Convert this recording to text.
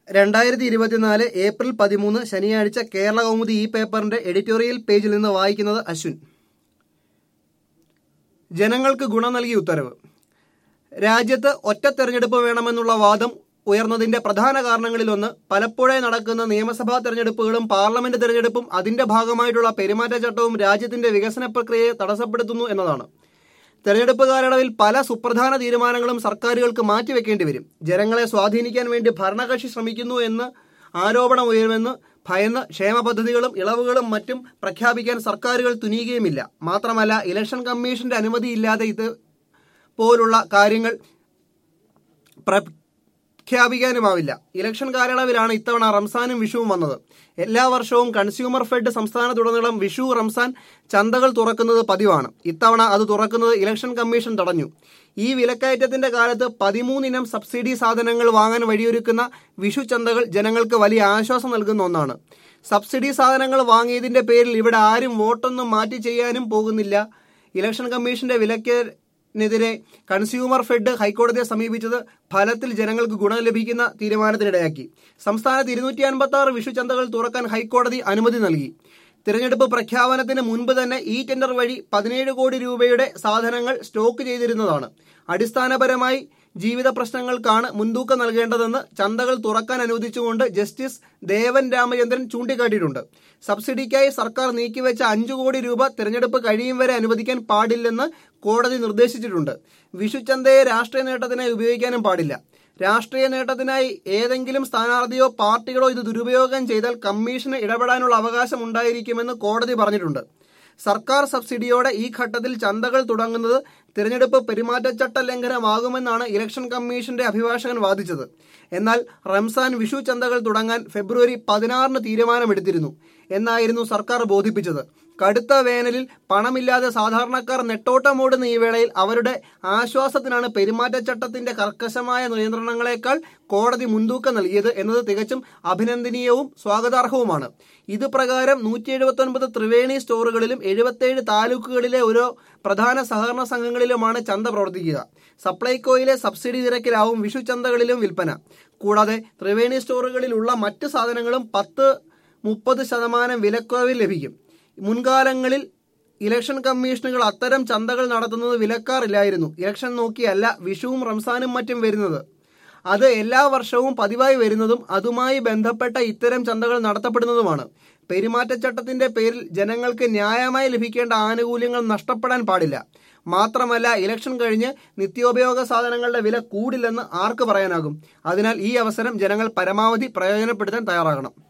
രണ്ടായിരത്തി ഇരുപത്തിനാല് ഏപ്രിൽ പതിമൂന്ന് ശനിയാഴ്ച കേരള കൗമുദി ഈ പേപ്പറിന്റെ എഡിറ്റോറിയൽ പേജിൽ നിന്ന് വായിക്കുന്നത് അശ്വിൻ ജനങ്ങൾക്ക് ഗുണം നൽകിയ ഉത്തരവ് രാജ്യത്ത് ഒറ്റ തെരഞ്ഞെടുപ്പ് വേണമെന്നുള്ള വാദം ഉയർന്നതിന്റെ പ്രധാന കാരണങ്ങളിലൊന്ന് പലപ്പോഴേ നടക്കുന്ന നിയമസഭാ തെരഞ്ഞെടുപ്പുകളും പാർലമെന്റ് തെരഞ്ഞെടുപ്പും അതിന്റെ ഭാഗമായിട്ടുള്ള പെരുമാറ്റച്ചട്ടവും രാജ്യത്തിന്റെ വികസന പ്രക്രിയയെ തടസ്സപ്പെടുത്തുന്നു എന്നതാണ് തെരഞ്ഞെടുപ്പ് കാലയളവിൽ പല സുപ്രധാന തീരുമാനങ്ങളും സർക്കാരുകൾക്ക് മാറ്റിവെക്കേണ്ടി വരും ജനങ്ങളെ സ്വാധീനിക്കാൻ വേണ്ടി ഭരണകക്ഷി ശ്രമിക്കുന്നു എന്ന് ആരോപണം ഉയരുമെന്ന് ഭയന്ന് ക്ഷേമ പദ്ധതികളും ഇളവുകളും മറ്റും പ്രഖ്യാപിക്കാൻ സർക്കാരുകൾ തുനിയുകയുമില്ല മാത്രമല്ല ഇലക്ഷൻ കമ്മീഷന്റെ അനുമതിയില്ലാതെ ഇത് പോലുള്ള കാര്യങ്ങൾ പ്രഖ്യാപിക്കാനുമാവില്ല ഇലക്ഷൻ കാലയളവിലാണ് ഇത്തവണ റംസാനും വിഷുവും വന്നത് എല്ലാ വർഷവും കൺസ്യൂമർ ഫെഡ് സംസ്ഥാനത്തുടനീളം വിഷു റംസാൻ ചന്തകൾ തുറക്കുന്നത് പതിവാണ് ഇത്തവണ അത് തുറക്കുന്നത് ഇലക്ഷൻ കമ്മീഷൻ തടഞ്ഞു ഈ വിലക്കയറ്റത്തിന്റെ കാലത്ത് പതിമൂന്നിനം സബ്സിഡി സാധനങ്ങൾ വാങ്ങാൻ വഴിയൊരുക്കുന്ന വിഷു ചന്തകൾ ജനങ്ങൾക്ക് വലിയ ആശ്വാസം നൽകുന്ന ഒന്നാണ് സബ്സിഡി സാധനങ്ങൾ വാങ്ങിയതിന്റെ പേരിൽ ഇവിടെ ആരും വോട്ടൊന്നും മാറ്റി ചെയ്യാനും പോകുന്നില്ല ഇലക്ഷൻ കമ്മീഷന്റെ വിലക്ക് നെതിരെ കൺസ്യൂമർ ഫെഡ് ഹൈക്കോടതിയെ സമീപിച്ചത് ഫലത്തിൽ ജനങ്ങൾക്ക് ഗുണം ലഭിക്കുന്ന തീരുമാനത്തിനിടയാക്കി സംസ്ഥാനത്ത് ഇരുന്നൂറ്റി അൻപത്തി ആറ് വിഷുചന്തകൾ തുറക്കാൻ ഹൈക്കോടതി അനുമതി നൽകി തിരഞ്ഞെടുപ്പ് പ്രഖ്യാപനത്തിന് മുൻപ് തന്നെ ഇ ടെൻഡർ വഴി പതിനേഴ് കോടി രൂപയുടെ സാധനങ്ങൾ സ്റ്റോക്ക് ചെയ്തിരുന്നതാണ് അടിസ്ഥാനപരമായി ജീവിത പ്രശ്നങ്ങൾക്കാണ് മുൻതൂക്കം നൽകേണ്ടതെന്ന് ചന്തകൾ തുറക്കാൻ അനുവദിച്ചുകൊണ്ട് ജസ്റ്റിസ് ദേവൻ രാമചന്ദ്രൻ ചൂണ്ടിക്കാട്ടിയിട്ടുണ്ട് സബ്സിഡിക്കായി സർക്കാർ നീക്കിവെച്ച അഞ്ചു കോടി രൂപ തിരഞ്ഞെടുപ്പ് കഴിയും വരെ അനുവദിക്കാൻ പാടില്ലെന്ന് കോടതി നിർദ്ദേശിച്ചിട്ടുണ്ട് വിഷുചന്തയെ രാഷ്ട്രീയ നേട്ടത്തിനായി ഉപയോഗിക്കാനും പാടില്ല രാഷ്ട്രീയ നേട്ടത്തിനായി ഏതെങ്കിലും സ്ഥാനാർത്ഥിയോ പാർട്ടികളോ ഇത് ദുരുപയോഗം ചെയ്താൽ കമ്മീഷന് ഇടപെടാനുള്ള അവകാശം ഉണ്ടായിരിക്കുമെന്ന് കോടതി പറഞ്ഞിട്ടുണ്ട് സർക്കാർ സബ്സിഡിയോടെ ഈ ഘട്ടത്തിൽ ചന്തകൾ തുടങ്ങുന്നത് തിരഞ്ഞെടുപ്പ് പെരുമാറ്റച്ചട്ട ലംഘനമാകുമെന്നാണ് ഇലക്ഷൻ കമ്മീഷന്റെ അഭിഭാഷകൻ വാദിച്ചത് എന്നാൽ റംസാൻ വിഷു ചന്തകൾ തുടങ്ങാൻ ഫെബ്രുവരി പതിനാറിന് തീരുമാനമെടുത്തിരുന്നു എന്നായിരുന്നു സർക്കാർ ബോധിപ്പിച്ചത് കടുത്ത വേനലിൽ പണമില്ലാതെ സാധാരണക്കാർ നെട്ടോട്ടമോടുന്ന ഈ വേളയിൽ അവരുടെ ആശ്വാസത്തിനാണ് പെരുമാറ്റച്ചട്ടത്തിന്റെ കർക്കശമായ നിയന്ത്രണങ്ങളെക്കാൾ കോടതി മുൻതൂക്കം നൽകിയത് എന്നത് തികച്ചും അഭിനന്ദനീയവും സ്വാഗതാർഹവുമാണ് ഇത് പ്രകാരം നൂറ്റി എഴുപത്തി ഒൻപത് ത്രിവേണി സ്റ്റോറുകളിലും എഴുപത്തേഴ് താലൂക്കുകളിലെ ഓരോ പ്രധാന സഹകരണ സംഘങ്ങളിലുമാണ് ചന്ത പ്രവർത്തിക്കുക സപ്ലൈകോയിലെ സബ്സിഡി നിരക്കിലാവും വിഷു ചന്തകളിലും വിൽപ്പന കൂടാതെ ത്രിവേണി സ്റ്റോറുകളിലുള്ള മറ്റ് സാധനങ്ങളും പത്ത് മുപ്പത് ശതമാനം വിലക്കുറവിൽ ലഭിക്കും മുൻകാലങ്ങളിൽ ഇലക്ഷൻ കമ്മീഷനുകൾ അത്തരം ചന്തകൾ നടത്തുന്നത് വിലക്കാറില്ലായിരുന്നു ഇലക്ഷൻ നോക്കിയല്ല വിഷുവും റംസാനും മറ്റും വരുന്നത് അത് എല്ലാ വർഷവും പതിവായി വരുന്നതും അതുമായി ബന്ധപ്പെട്ട ഇത്തരം ചന്തകൾ നടത്തപ്പെടുന്നതുമാണ് പെരുമാറ്റച്ചട്ടത്തിന്റെ പേരിൽ ജനങ്ങൾക്ക് ന്യായമായി ലഭിക്കേണ്ട ആനുകൂല്യങ്ങൾ നഷ്ടപ്പെടാൻ പാടില്ല മാത്രമല്ല ഇലക്ഷൻ കഴിഞ്ഞ് നിത്യോപയോഗ സാധനങ്ങളുടെ വില കൂടില്ലെന്ന് ആർക്ക് പറയാനാകും അതിനാൽ ഈ അവസരം ജനങ്ങൾ പരമാവധി പ്രയോജനപ്പെടുത്താൻ തയ്യാറാകണം